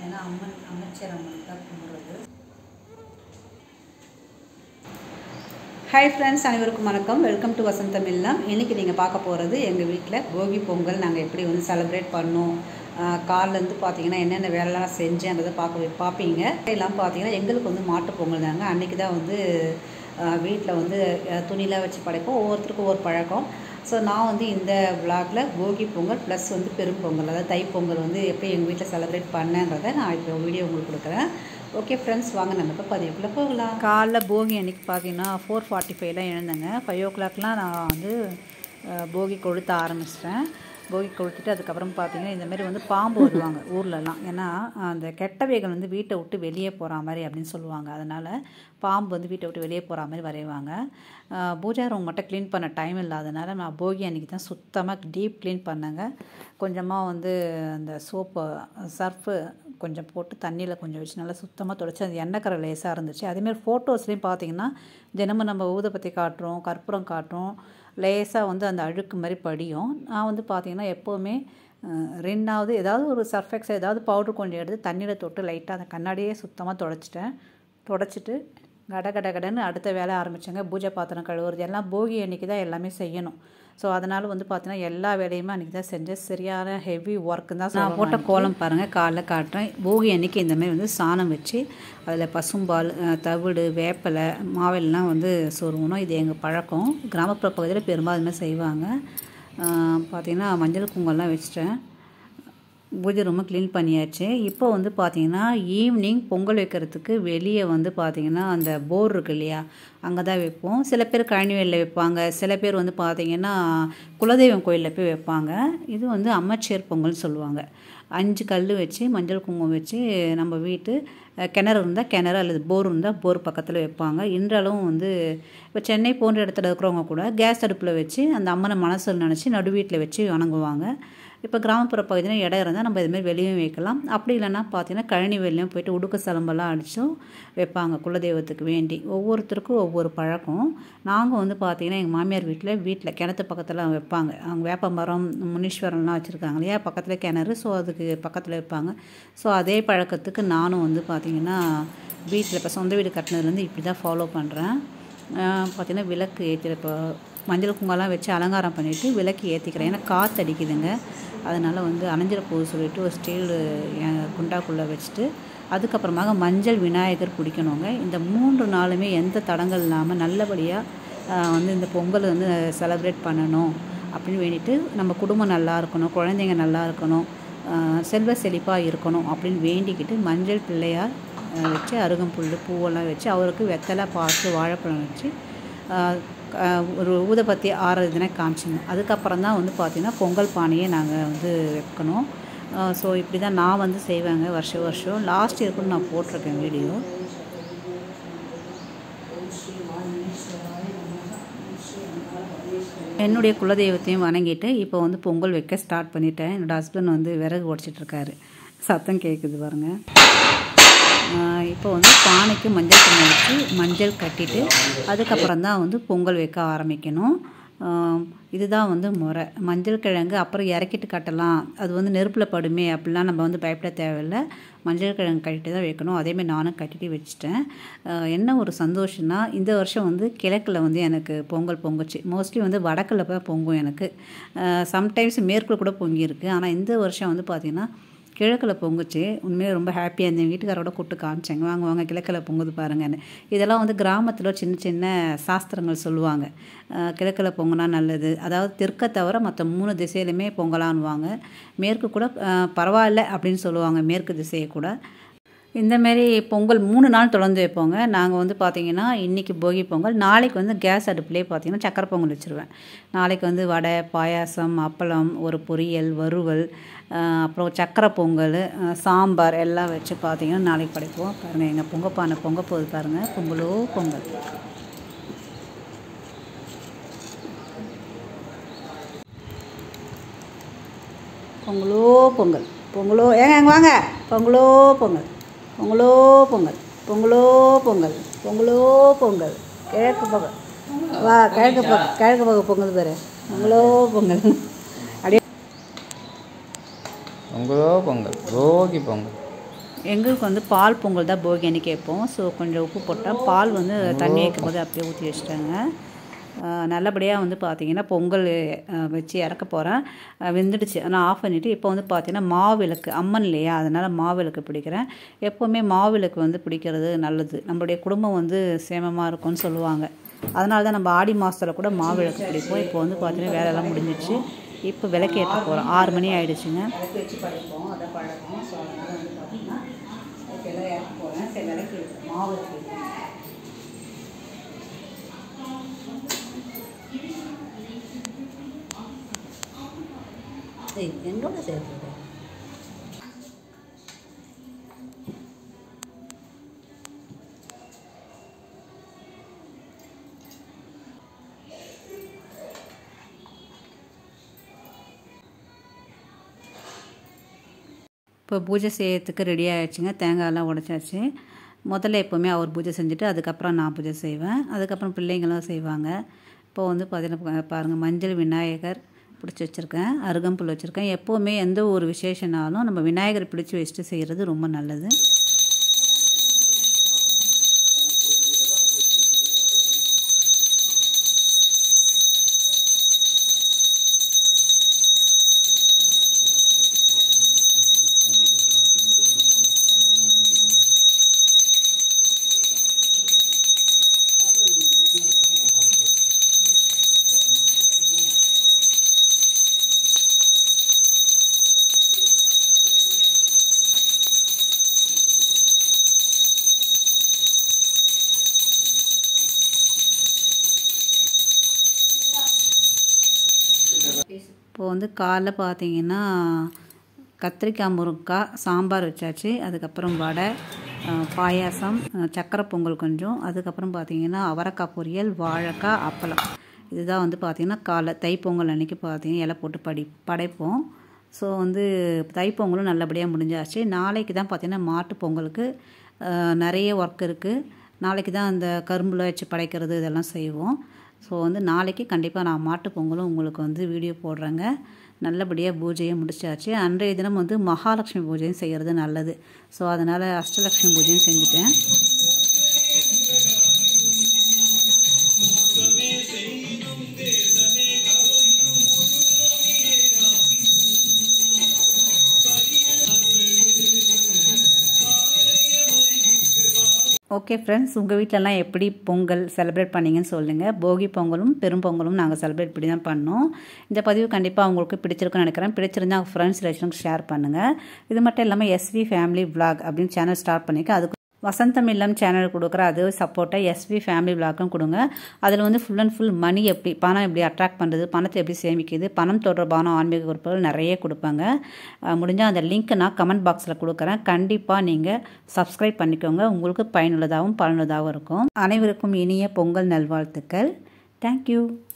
ஏன்னா அம்மன் அமைச்சர் அம்மன் தான் கும்பிட்றது ஹாய் ஃப்ரெண்ட்ஸ் அனைவருக்கும் வணக்கம் வெல்கம் டு வசந்தம் இல்லம் இன்றைக்கி நீங்கள் பார்க்க போகிறது எங்கள் வீட்டில் போகி பொங்கல் நாங்கள் எப்படி வந்து செலிப்ரேட் பண்ணோம் காலிலேருந்து பார்த்தீங்கன்னா என்னென்ன வேலைலாம் செஞ்சேன்றதை பார்க்க பார்ப்பீங்க எல்லாம் பார்த்தீங்கன்னா எங்களுக்கு வந்து மாட்டுப் பொங்கல் தாங்க அன்றைக்கி தான் வந்து வீட்டில் வந்து அஹ், துணிலாம் வச்சு படைப்போம் ஒவ்வொருத்தருக்கும் ஒவ்வொரு பழக்கம் ஸோ நான் வந்து இந்த விளாகில் போகி பொங்கல் ப்ளஸ் வந்து பெரும் பொங்கல் அதாவது தைப்பொங்கல் வந்து எப்படி எங்கள் வீட்டில் செலிப்ரேட் பண்ணேன்றதை நான் இப்போ வீடியோ உங்களுக்கு கொடுக்குறேன் ஓகே ஃப்ரெண்ட்ஸ் வாங்க நம்ம இப்போ பதிவுக்குள்ளே போகலாம் காலைல போகி அன்றைக்கி பார்த்தீங்கன்னா ஃபோர் ஃபார்ட்டி ஃபைவ்லாம் எழுந்தேங்க ஃபைவ் ஓ கிளாக்லாம் நான் வந்து அஹ், போகி கொளுத்த ஆரம்பிச்சிட்டேன் போகி கொளுத்திட்டு அதுக்கப்புறம் பார்த்தீங்கன்னா இந்த மாதிரி வந்து பாம்பு வருவாங்க ஊர்லலாம் ஏன்னா அந்த கெட்டவைகள் வந்து வீட்டை விட்டு வெளியே போகிற மாதிரி அப்படின்னு சொல்லுவாங்க அதனால் பாம்பு வந்து வீட்டை விட்டு வெளியே போகிற மாதிரி வரைவாங்க அஹ், பூஜா ரூம் மட்டும் க்ளீன் பண்ண டைம் இல்லாதனால நான் போகி அன்றைக்கி தான் சுத்தமாக டீப் க்ளீன் பண்ணேங்க கொஞ்சமாக வந்து அந்த சோப்பு சர்ஃபு கொஞ்சம் போட்டு தண்ணியில் கொஞ்சம் வச்சு நல்லா சுத்தமாக தொடச்சி அது எண்ணெய்க்கரை லேசாக இருந்துச்சு அதேமாதிரி ஃபோட்டோஸ்லேயும் பார்த்தீங்கன்னா தினமும் நம்ம ஊதுபத்தி காட்டுறோம் கற்பூரம் காட்டுறோம் லேசாக வந்து அந்த அழுக்கு மாதிரி படியும் நான் வந்து பார்த்தீங்கன்னா எப்போவுமே அஹ், ரெண்டாவது ஏதாவது ஒரு சர்ஃபெக்ஸ் ஏதாவது பவுடர் கொஞ்சம் எடுத்து தண்ணியில் தொட்டு லைட்டாக அந்த கண்ணாடியே சுத்தமாக தொடச்சிட்டேன் தொடச்சிட்டு கட கட கடன்னு அடுத்த வேலை ஆரம்பித்தேங்க பூஜை பாத்திரம் கழுவுறது எல்லாம் போகி அன்றைக்கி தான் எல்லாமே செய்யணும் ஸோ அதனால் வந்து பார்த்தீங்கன்னா எல்லா வேலையுமே அன்றைக்கி தான் செஞ்சேன் சரியான ஹெவி ஒர்க்கு தான் நான் போட்ட கோலம் பாருங்கள் காலைல காட்டுறேன் போகி அன்றைக்கி இந்த மாதிரி வந்து சாணம் வச்சு அதில் பசும்பால் அஹ், தவிடு வேப்பலை மாவெல்லாம் வந்து சொருகணும் இது எங்கள் பழக்கம் கிராமப்புற பகுதியில் பெரும்பாலும் இது மாதிரி செய்வாங்க அஹ், பார்த்தீங்கன்னா மஞ்சள் குங்கம்லாம் வச்சுட்டேன் பூஜை ரூமை க்ளீன் பண்ணியாச்சு இப்போ வந்து பார்த்தீங்கன்னா ஈவினிங் பொங்கல் வைக்கிறதுக்கு வெளியே வந்து பார்த்தீங்கன்னா அந்த போர் இருக்கு இல்லையா அங்கே தான் வைப்போம் சில பேர் கழனிவேலில் வைப்பாங்க சில பேர் வந்து பார்த்தீங்கன்னா குலதெய்வம் கோயிலில் போய் வைப்பாங்க இது வந்து அம்மச்சேர் பொங்கல்னு சொல்லுவாங்க அஞ்சு கல் வச்சு மஞ்சள் குங்குமம் வச்சு நம்ம வீட்டு அஹ், கிணறு இருந்தால் கிணறு அல்லது போர் இருந்தால் போர் பக்கத்தில் வைப்பாங்க இன்றளவும் வந்து இப்போ சென்னை போன்ற இடத்துல இருக்கிறவங்க கூட கேஸ் அடுப்பில் வச்சு அந்த அம்மனை மனசில் நினச்சி நடு வீட்டில் வச்சு வணங்குவாங்க இப்போ கிராமப்புற பகுதியில் இடம் இருந்தால் நம்ம இதுமாரி வெளியும் வைக்கலாம் அப்படி இல்லைன்னா பார்த்தீங்கன்னா கழனி வெளியும் போயிட்டு உடுக்க சலம்பெல்லாம் அடிச்சும் வைப்பாங்க குலதெய்வத்துக்கு வேண்டி ஒவ்வொருத்தருக்கும் ஒவ்வொரு பழக்கம் நாங்கள் வந்து பார்த்தீங்கன்னா எங்கள் மாமியார் வீட்டில் வீட்டில் கிணத்து பக்கத்தில் வைப்பாங்க அவங்க வேப்ப மரம் முனீஸ்வரம்லாம் வச்சுருக்காங்க இல்லையா பக்கத்தில் கிணறு ஸோ அதுக்கு பக்கத்தில் வைப்பாங்க ஸோ அதே பழக்கத்துக்கு நானும் வந்து பார்த்தீங்கன்னா வீட்டில் இப்போ சொந்த வீடு கட்டினதுலேருந்து இப்படி தான் ஃபாலோ பண்ணுறேன் பார்த்தீங்கன்னா விளக்கு ஏற்றி இப்போ மஞ்சள் குங்குமம்லாம் வச்சு அலங்காரம் பண்ணிவிட்டு விளக்கு ஏற்றிக்கிறேன் ஏன்னா காற்று அடிக்குதுங்க அதனால் வந்து அணைஞ்சிட போகுது சொல்லிட்டு ஒரு ஸ்டீல் குண்டாக்குள்ளே வச்சுட்டு அதுக்கப்புறமாக மஞ்சள் விநாயகர் பிடிக்கணுங்க இந்த மூன்று நாளுமே எந்த தடங்கள் இல்லாமல் நல்லபடியாக வந்து இந்த பொங்கல் வந்து செலப்ரேட் பண்ணணும் அப்படின்னு வேண்டிட்டு நம்ம குடும்பம் நல்லா இருக்கணும் குழந்தைங்க நல்லா இருக்கணும் ஆஹ் செல்வ செழிப்பாக இருக்கணும் அப்படின்னு வேண்டிக்கிட்டு மஞ்சள் பிள்ளையார் ஆஹ் வச்சு அருகம்புல் பூவெல்லாம் வச்சு அவருக்கு வெத்தலை பாக்கு வாழைப்பழம் வச்சு ஆஹ் க- ஒரு ஊதுபத்தி ஆறுறதுனே காமிச்சிங்க அதுக்கப்புறம் தான் வந்து பார்த்திங்கன்னா பொங்கல் பானையை நாங்கள் வந்து வைக்கணும் ஸோ இப்படி தான் நான் வந்து செய்வேங்க வருஷம் வருஷம் லாஸ்ட் இயர் கூட நான் போட்டிருக்கேன் வீடியோ என்னுடைய குலதெய்வத்தையும் வணங்கிட்டு இப்போ வந்து பொங்கல் வைக்க ஸ்டார்ட் பண்ணிட்டேன் என்னோட ஹஸ்பண்ட் வந்து விறகு உடச்சிட்டு இருக்காரு சத்தம் கேட்குது பாருங்க ஆஹ் இப்போ வந்து பானைக்கு மஞ்சள் தண்ணி வச்சு மஞ்சள் கட்டிட்டு அதுக்கப்புறம் தான் வந்து பொங்கல் வைக்க ஆரம்பிக்கணும் ஆஹ் இதுதான் வந்து முறை மஞ்சள் கிழங்கு அப்புறம் இறக்கிட்டு கட்டலாம் அது வந்து நெருப்பில் படுமே அப்படிலாம் நம்ம வந்து பயப்பட தேவையில்லை மஞ்சள் கிழங்கு கட்டிட்டு தான் வைக்கணும் அதேமாதிரி நானும் கட்டிட்டு வச்சுட்டேன் ஆஹ் என்ன ஒரு சந்தோஷம்னா இந்த வருஷம் வந்து கிழக்கில் வந்து எனக்கு பொங்கல் பொங்குச்சு மோஸ்ட்லி வந்து வடக்கில் போய் பொங்கும் எனக்கு சம்டைம்ஸ் மேற்கில் கூட பொங்கியிருக்கு ஆனால் இந்த வருஷம் வந்து பார்த்திங்கன்னா கிழக்கில் பொங்குச்சு உண்மையாக ரொம்ப ஹாப்பியாக இருந்தேன் வீட்டுக்காரோட கூப்பிட்டு காமிச்சாங்க வாங்க வாங்க கிழக்கில் பொங்குது பாருங்கன்னு இதெல்லாம் வந்து கிராமத்தில் சின்ன சின்ன சாஸ்திரங்கள் சொல்லுவாங்க அஹ் கிழக்கில் பொங்குனா நல்லது அதாவது தெற்கை தவிர மற்ற மூணு திசையிலுமே பொங்கலான்னுவாங்க மேற்கு கூட அஹ் பரவாயில்ல அப்படின்னு சொல்லுவாங்க மேற்கு திசையை கூட இந்த மாதிரி பொங்கல் மூணு நாள் தொடர்ந்து வைப்போங்க நாங்கள் வந்து பார்த்திங்கன்னா இன்றைக்கி போகி பொங்கல் நாளைக்கு வந்து கேஸ் அடுப்புலேயே பார்த்தீங்கன்னா சக்கரை பொங்கல் வச்சுருவேன் நாளைக்கு வந்து வடை பாயாசம் அப்பளம் ஒரு பொரியல் வறுவல் ஆஹ் அப்புறம் சக்கரை பொங்கல் ஆஹ் சாம்பார் எல்லாம் வச்சு பார்த்தீங்கன்னா நாளைக்கு படைப்போம் பாருங்கள் எங்கள் பொங்க பானை பொங்க போகுது பாருங்கள் பொங்கலோ பொங்கல் பொங்கலோ பொங்கல் பொங்கலோ ஏங்க அங்கே வாங்க பொங்கலோ பொங்கல் பொங்கலோ பொங்கல் பொங்கலோ பொங்கல் பொங்கலோ பொங்கல் கிழக்கு பக்கம் வா கிழக்கு பக்கம் கிழக்கு பக்கம் பொங்கல் பாரு பொங்கலோ பொங்கல் அப்படியே பொங்கலோ பொங்கல் போகி பொங்கல் எங்களுக்கு வந்து பால் பொங்கல் தான் போகி அன்னைக்கு வைப்போம் ஸோ கொஞ்சம் உப்பு போட்டால் பால் வந்து தண்ணி வைக்கும் போது அப்படியே ஊற்றி வச்சுட்டாங்க நல்லபடியாக வந்து பார்த்திங்கன்னா பொங்கல் அஹ், வச்சு இறக்க போகிறேன் வெந்துடுச்சு நான் ஆஃப் பண்ணிவிட்டு இப்போ வந்து பார்த்திங்கன்னா மாவிளக்கு அம்மன் இல்லையா அதனால் மாவிளக்கு பிடிக்கிறேன் எப்போவுமே மாவிளக்கு வந்து பிடிக்கிறது நல்லது நம்மளுடைய குடும்பம் வந்து சேமமாக இருக்கும்னு சொல்லுவாங்க அதனால தான் நம்ம ஆடி மாதத்தில் கூட மாவிளக்கு பிடிப்போம் இப்போ வந்து பார்த்திங்கன்னா வேலையெல்லாம் முடிஞ்சிடுச்சு இப்போ விளக்கு ஏற்ற போகிறோம் ஆறு மணி ஆயிடுச்சுங்க விளக்கு வச்சு படிப்போம் அதை பழக்கம் ஸோ அதனால் வந்து பார்த்திங்கன்னா இப்போ எல்லாம் ஏற்ற போகிறேன் சரி விளக்கு மாவு என்னோட சேர்த்து இப்போ பூஜை செய்யறதுக்கு ரெடி ஆகிடுச்சுங்க தேங்காயெல்லாம் உடைச்சாச்சு முதல்ல எப்போவுமே அவர் பூஜை செஞ்சுட்டு அதுக்கப்புறம் நான் பூஜை செய்வேன் அதுக்கப்புறம் பிள்ளைங்களும் செய்வாங்க இப்போ வந்து பார்த்தீங்கன்னா பாருங்கள் மஞ்சள் விநாயகர் பிடிச்சி வச்சுருக்கேன் அருகம்புல் வச்சுருக்கேன் எப்போவுமே எந்த ஒரு விசேஷனாலும் நம்ம விநாயகர் பிடிச்சி வச்சுட்டு செய்கிறது ரொம்ப நல்லது இப்போ வந்து காலைல பார்த்தீங்கன்னா கத்திரிக்காய் முருங்காய் சாம்பார் வச்சாச்சு அதுக்கப்புறம் வடை அஹ், பாயாசம் அஹ், சக்கரை பொங்கல் கொஞ்சம் அதுக்கப்புறம் பார்த்தீங்கன்னா அவரைக்காய் பொரியல் வாழைக்காய் அப்பளம் இதுதான் வந்து பார்த்திங்கன்னா காலை தைப்பொங்கல் அன்றைக்கி பார்த்தீங்கன்னா இலை போட்டு படி படைப்போம் ஸோ வந்து தைப்பொங்கலும் நல்லபடியாக முடிஞ்சாச்சு நாளைக்கு தான் பார்த்திங்கன்னா மாட்டு பொங்கலுக்கு அஹ், நிறைய ஒர்க் இருக்குது நாளைக்கு தான் அந்த கரும்புல வச்சு படைக்கிறது இதெல்லாம் செய்வோம் ஸோ வந்து நாளைக்கு கண்டிப்பாக நான் மாட்டு பொங்கலும் உங்களுக்கு வந்து வீடியோ போடுறேங்க நல்லபடியாக பூஜையும் முடிச்சாச்சு அன்றைய தினம் வந்து மகாலட்சுமி பூஜையும் செய்கிறது நல்லது ஸோ அதனால் அஷ்டலட்சுமி பூஜையும் செஞ்சுட்டேன் ஓகே ஃப்ரெண்ட்ஸ் உங்கள் வீட்டிலலாம் எப்படி பொங்கல் செலிப்ரேட் பண்ணீங்கன்னு சொல்லுங்கள் போகி பொங்கலும் பெரும் பொங்கலும் நாங்கள் செலிப்ரேட் இப்படி தான் பண்ணோம் இந்த பதிவு கண்டிப்பாக உங்களுக்கு பிடிச்சிருக்குன்னு நினைக்கிறேன் பிடிச்சிருந்தா உங்கள் ஃப்ரெண்ட்ஸ் ரிலேஷனுக்கு ஷேர் பண்ணுங்கள் இது மட்டும் இல்லாமல் எஸ்வி ஃபேமிலி vlog அப்படின்னு சேனல் ஸ்டார்ட் பண்ணிக்க அதுக்கு வசந்தம் இல்லம் சேனல் கொடுக்குற அது சப்போர்ட்டை எஸ்வி ஃபேமிலி விளாக்கும் கொடுங்க அதில் வந்து ஃபுல் அண்ட் ஃபுல் மணி எப்படி பணம் எப்படி அட்ராக்ட் பண்ணுறது பணத்தை எப்படி சேமிக்குது பணம் தொடர்பான ஆன்மீக குறிப்புகள் நிறைய கொடுப்பாங்க முடிஞ்சால் அந்த லிங்க் நான் கமெண்ட் பாக்ஸில் கொடுக்குறேன் கண்டிப்பாக நீங்கள் சப்ஸ்கிரைப் பண்ணிக்கோங்க உங்களுக்கு பயனுள்ளதாகவும் பலனுள்ளதாகவும் இருக்கும் அனைவருக்கும் இனிய பொங்கல் நல்வாழ்த்துக்கள் தேங்க்யூ